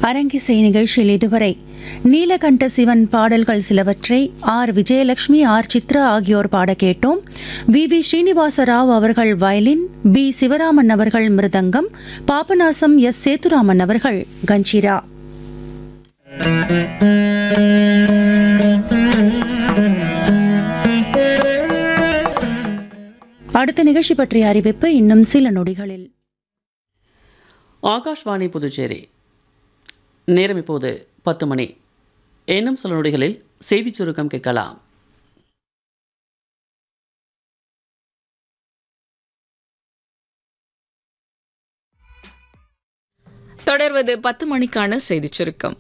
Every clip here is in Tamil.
அரங்கிசை நிகழ்ச்சியில் இதுவரை நீலகண்ட சிவன் பாடல்கள் சிலவற்றை ஆர் விஜயலட்சுமி ஆர் சித்ரா ஆகியோர் பாட கேட்டோம் வி வி ஸ்ரீனிவாச ராவ் அவர்கள் வயலின் பி சிவராமன் அவர்கள் மிருதங்கம் பாபநாசம் எஸ் சேதுராமன் அவர்கள் கஞ்சிரா அடுத்த நிகழ்ச்சி பற்றிய அறிவிப்பு இன்னும் சில நொடிகளில் ஆகாஷ்வாணி புதுச்சேரி நேரம் இப்போது பத்து மணி இன்னும் சில நொடிகளில் செய்திச் சுருக்கம் கேட்கலாம் தொடர்வது பத்து மணிக்கான செய்திச் சுருக்கம்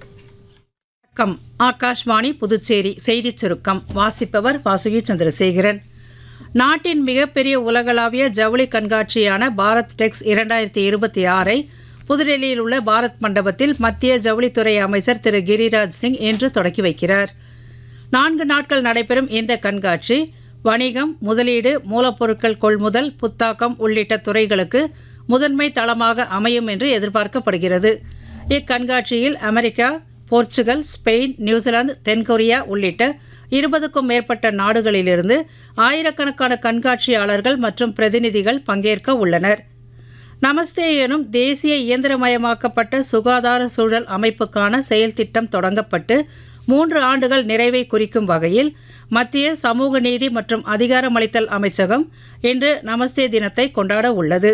வணக்கம் ஆகாஷ்வாணி புதுச்சேரி செய்திச் சுருக்கம் வாசிப்பவர் வாசுகி சந்திரசேகரன் நாட்டின் மிகப்பெரிய உலகளாவிய ஜவுளி கண்காட்சியான பாரத் டெக்ஸ் இரண்டாயிரத்தி இருபத்தி ஆறை புதுடெல்லியில் உள்ள பாரத் மண்டபத்தில் மத்திய ஜவுளித்துறை அமைச்சர் திரு கிரிராஜ் சிங் இன்று தொடக்கி வைக்கிறார் நான்கு நாட்கள் நடைபெறும் இந்த கண்காட்சி வணிகம் முதலீடு மூலப்பொருட்கள் கொள்முதல் புத்தாக்கம் உள்ளிட்ட துறைகளுக்கு முதன்மை தளமாக அமையும் என்று எதிர்பார்க்கப்படுகிறது இக்கண்காட்சியில் அமெரிக்கா போர்ச்சுகல் ஸ்பெயின் நியூசிலாந்து தென்கொரியா உள்ளிட்ட இருபதுக்கும் மேற்பட்ட நாடுகளிலிருந்து ஆயிரக்கணக்கான கண்காட்சியாளர்கள் மற்றும் பிரதிநிதிகள் பங்கேற்க உள்ளனர் நமஸ்தே எனும் தேசிய இயந்திரமயமாக்கப்பட்ட சுகாதார சூழல் அமைப்புக்கான செயல் திட்டம் தொடங்கப்பட்டு மூன்று ஆண்டுகள் நிறைவை குறிக்கும் வகையில் மத்திய சமூக நீதி மற்றும் அதிகாரமளித்தல் அமைச்சகம் இன்று நமஸ்தே தினத்தை கொண்டாட உள்ளது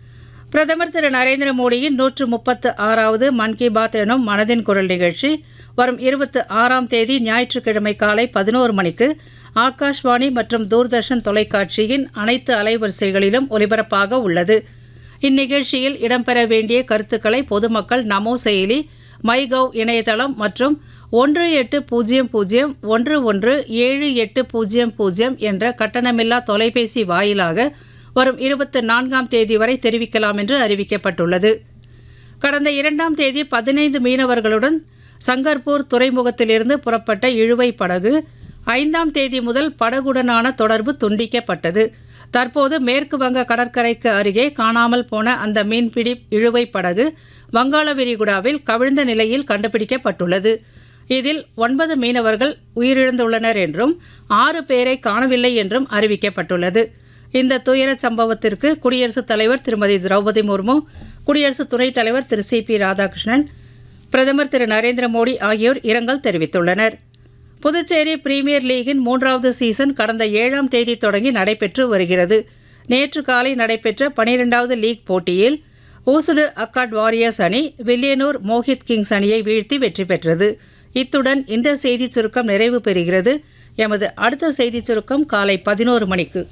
பிரதமர் திரு நரேந்திர மோடியின் நூற்று முப்பத்து ஆறாவது மன் கி பாத் எனும் மனதின் குரல் நிகழ்ச்சி வரும் இருபத்தி ஆறாம் தேதி ஞாயிற்றுக்கிழமை காலை பதினோரு மணிக்கு ஆகாஷ்வாணி மற்றும் தூர்தர்ஷன் தொலைக்காட்சியின் அனைத்து அலைவரிசைகளிலும் ஒலிபரப்பாக உள்ளது இந்நிகழ்ச்சியில் இடம்பெற வேண்டிய கருத்துக்களை பொதுமக்கள் நமோ செயலி மைகவ் இணையதளம் மற்றும் ஒன்று எட்டு பூஜ்ஜியம் பூஜ்ஜியம் ஒன்று ஒன்று ஏழு எட்டு பூஜ்ஜியம் பூஜ்ஜியம் என்ற கட்டணமில்லா தொலைபேசி வாயிலாக வரும் இருபத்தி நான்காம் தேதி வரை தெரிவிக்கலாம் என்று அறிவிக்கப்பட்டுள்ளது கடந்த இரண்டாம் தேதி பதினைந்து மீனவர்களுடன் சங்கர்பூர் துறைமுகத்திலிருந்து புறப்பட்ட இழுவை படகு ஐந்தாம் தேதி முதல் படகுடனான தொடர்பு துண்டிக்கப்பட்டது தற்போது மேற்கு வங்க கடற்கரைக்கு அருகே காணாமல் போன அந்த மீன்பிடி இழுவை படகு வங்காள விரிகுடாவில் கவிழ்ந்த நிலையில் கண்டுபிடிக்கப்பட்டுள்ளது இதில் ஒன்பது மீனவர்கள் உயிரிழந்துள்ளனர் என்றும் ஆறு பேரை காணவில்லை என்றும் அறிவிக்கப்பட்டுள்ளது இந்த துயரச் சம்பவத்திற்கு குடியரசுத் தலைவர் திருமதி திரௌபதி முர்மு குடியரசு துணைத் தலைவர் திரு சி பி ராதாகிருஷ்ணன் பிரதமர் திரு நரேந்திர மோடி ஆகியோர் இரங்கல் தெரிவித்துள்ளனர் புதுச்சேரி பிரீமியர் லீகின் மூன்றாவது சீசன் கடந்த ஏழாம் தேதி தொடங்கி நடைபெற்று வருகிறது நேற்று காலை நடைபெற்ற பனிரெண்டாவது லீக் போட்டியில் ஊசுடு அக்காட் வாரியர்ஸ் அணி வில்லியனூர் மோஹித் கிங்ஸ் அணியை வீழ்த்தி வெற்றி பெற்றது இத்துடன் இந்த செய்திச் சுருக்கம் நிறைவு பெறுகிறது எமது அடுத்த செய்திச் சுருக்கம் காலை பதினோரு மணிக்கு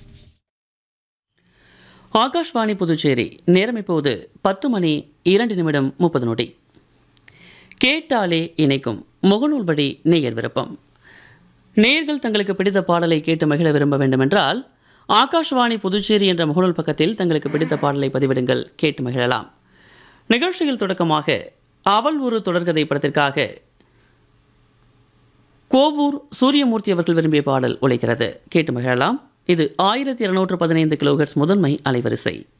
ஆகாஷ்வாணி புதுச்சேரி நேரம் இப்போது பத்து மணி இரண்டு நிமிடம் முப்பது நொடி கேட்டாலே இணைக்கும் முகநூல் வழி நேயர் விருப்பம் நேயர்கள் தங்களுக்கு பிடித்த பாடலை கேட்டு மகிழ விரும்ப வேண்டுமென்றால் ஆகாஷ்வாணி புதுச்சேரி என்ற முகநூல் பக்கத்தில் தங்களுக்கு பிடித்த பாடலை பதிவிடுங்கள் கேட்டு மகிழலாம் நிகழ்ச்சியில் தொடக்கமாக அவள் ஒரு தொடர்கதை படத்திற்காக கோவூர் சூரியமூர்த்தி அவர்கள் விரும்பிய பாடல் ஒலிக்கிறது கேட்டு மகிழலாம் இது ஆயிரத்தி இருநூற்று பதினைந்து கிலோஹெர்ட்ஸ் முதன்மை அலைவரிசை